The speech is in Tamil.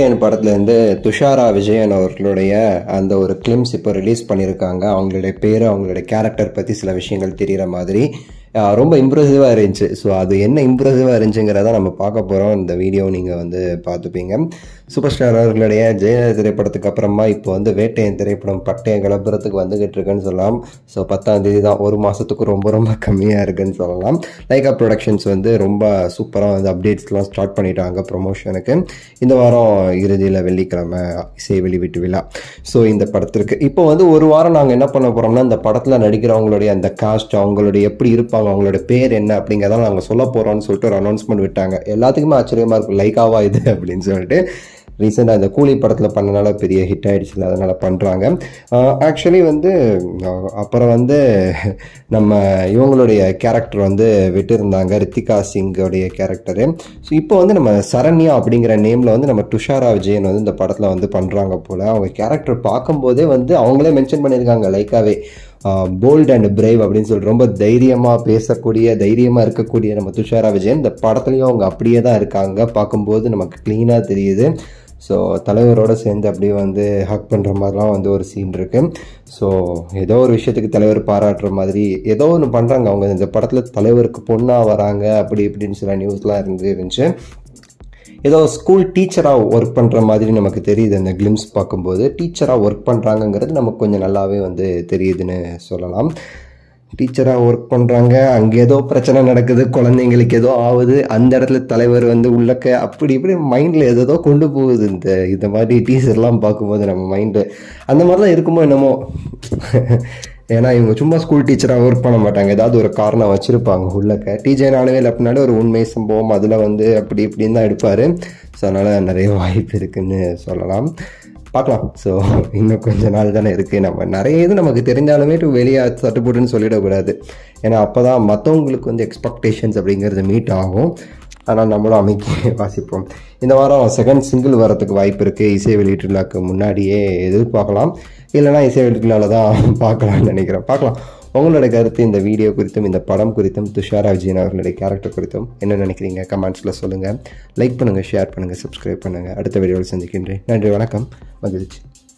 வேட்டையன் படத்துலேருந்து துஷாரா விஜயன் அவர்களுடைய அந்த ஒரு கிளிம்ஸ் இப்போ ரிலீஸ் பண்ணியிருக்காங்க அவங்களுடைய பேர் அவங்களுடைய கேரக்டர் பற்றி சில விஷயங்கள் தெரிகிற மாதிரி ஆஹ் ரொம்ப இம்ப்ரெசிவாக இருந்துச்சு ஸோ அது என்ன இம்ப்ரெசிவாக இருந்துச்சுங்கிறத நம்ம பார்க்க போகிறோம் இந்த வீடியோ நீங்கள் வந்து பார்த்துப்பீங்க சூப்பர் ஸ்டார் அவர்களுடைய ஜெயலலிதா திரைப்படத்துக்கு அப்புறமா இப்போ வந்து வேட்டையன் திரைப்படம் பட்டயம் கிளப்புறதுக்கு வந்துகிட்டு இருக்குன்னு சொல்லலாம் ஸோ பத்தாம் தேதி தான் ஒரு மாதத்துக்கு ரொம்ப ரொம்ப கம்மியாக இருக்குன்னு சொல்லலாம் லைகா ப்ரொடக்ஷன்ஸ் வந்து ரொம்ப சூப்பராக வந்து அப்டேட்ஸ்லாம் ஸ்டார்ட் பண்ணிட்டாங்க ப்ரொமோஷனுக்கு இந்த வாரம் இறுதியில் வெள்ளிக்கிழமை இசை வெளியீட்டு விழா ஸோ இந்த படத்திற்கு இப்போ வந்து ஒரு வாரம் நாங்கள் என்ன பண்ண போகிறோம்னா இந்த படத்தில் நடிக்கிறவங்களுடைய அந்த காஸ்ட் அவங்களுடைய எப்படி இருப்பாங்க அவங்களோட பேர் என்ன அப்படிங்கிறத நாங்கள் சொல்ல போகிறோம்னு சொல்லிட்டு ஒரு அனௌன்ஸ்மெண்ட் விட்டாங்க எல்லாத்துக்குமே ஆச்சரியமாக இருக்கும் லைக்காவா இது அப்படின்னு சொல்லிட்டு ரீசெண்டாக இந்த கூலி படத்தில் பண்ணனால பெரிய ஹிட் ஆகிடுச்சுல அதனால் பண்ணுறாங்க ஆக்சுவலி வந்து அஹ், அப்புறம் வந்து நம்ம இவங்களுடைய கேரக்டர் வந்து விட்டுருந்தாங்க ரித்திகா சிங்கோடைய கேரக்டரு ஸோ இப்போ வந்து நம்ம சரண்யா அப்படிங்கிற நேமில் வந்து நம்ம துஷாரா விஜயன் வந்து இந்த படத்தில் வந்து பண்ணுறாங்க போல் அவங்க கேரக்டர் பார்க்கும்போதே வந்து அவங்களே மென்ஷன் பண்ணியிருக்காங்க லைக்காவே போல்ட் அண்ட் பிரேவ் அப்படின்னு சொல்லிட்டு ரொம்ப தைரியமாக பேசக்கூடிய தைரியமாக இருக்கக்கூடிய நம்ம துஷாரா விஜயன் இந்த படத்துலையும் அவங்க அப்படியே தான் இருக்காங்க பார்க்கும்போது நமக்கு க்ளீனாக தெரியுது ஸோ தலைவரோட சேர்ந்து அப்படியே வந்து ஹக் பண்ணுற மாதிரிலாம் வந்து ஒரு சீன் இருக்குது ஸோ ஏதோ ஒரு விஷயத்துக்கு தலைவர் பாராட்டுற மாதிரி ஏதோ ஒன்று பண்ணுறாங்க அவங்க இந்த படத்தில் தலைவருக்கு பொண்ணாக வராங்க அப்படி இப்படின்னு சில நியூஸ்லாம் இருந்து இருந்துச்சு ஏதோ ஸ்கூல் டீச்சராக ஒர்க் பண்ணுற மாதிரி நமக்கு தெரியுது அந்த கிளிம்ஸ் பார்க்கும்போது டீச்சராக ஒர்க் பண்ணுறாங்கங்கிறது நமக்கு கொஞ்சம் நல்லாவே வந்து தெரியுதுன்னு சொல்லலாம் டீச்சராக ஒர்க் பண்ணுறாங்க அங்கே ஏதோ பிரச்சனை நடக்குது குழந்தைங்களுக்கு ஏதோ ஆகுது அந்த இடத்துல தலைவர் வந்து உள்ளக்க அப்படி இப்படி மைண்டில் ஏதோ கொண்டு போகுது இந்த இந்த மாதிரி டீச்சர்லாம் பார்க்கும்போது நம்ம மைண்டு அந்த மாதிரிலாம் இருக்குமோ என்னமோ ஏன்னா இவங்க சும்மா ஸ்கூல் டீச்சராக ஒர்க் பண்ண மாட்டாங்க ஏதாவது ஒரு காரணம் வச்சுருப்பாங்க உள்ளக்க டிஜே நானுவேல் அப்படின்னாலே ஒரு உண்மை சம்பவம் அதில் வந்து அப்படி இப்படின்னு தான் எடுப்பார் ஸோ அதனால் நிறைய வாய்ப்பு இருக்குன்னு சொல்லலாம் பார்க்கலாம் ஸோ இன்னும் கொஞ்ச நாள் தானே இருக்குது நம்ம நிறைய இது நமக்கு தெரிஞ்சாலுமே டு வெளியே தட்டுப்போட்டுன்னு சொல்லிடக்கூடாது ஏன்னா அப்போ தான் மற்றவங்களுக்கு வந்து எக்ஸ்பெக்டேஷன்ஸ் அப்படிங்கிறது மீட் ஆகும் ஆனால் நம்மளும் அமைக்கி வாசிப்போம் இந்த வாரம் செகண்ட் சிங்கிள் வரதுக்கு வாய்ப்பு இருக்குது இசை வெளியீட்டு விழாக்கு முன்னாடியே எதிர்பார்க்கலாம் இல்லைனா இசை வெளியீட்டு விழாவில் தான் பார்க்கலாம்னு நினைக்கிறேன் பார்க்கலாம் உங்களோட கருத்து இந்த வீடியோ குறித்தும் இந்த படம் குறித்தும் துஷாரா விஜயன் அவர்களுடைய கேரக்டர் குறித்தும் என்ன நினைக்கிறீங்க கமெண்ட்ஸில் சொல்லுங்கள் லைக் பண்ணுங்கள் ஷேர் பண்ணுங்கள் சப்ஸ்கிரைப் பண்ணுங்கள் அடுத்த வீடியோவில் சந்திக்கின்றேன் நன்றி வணக்கம் மகிழ்ச்சி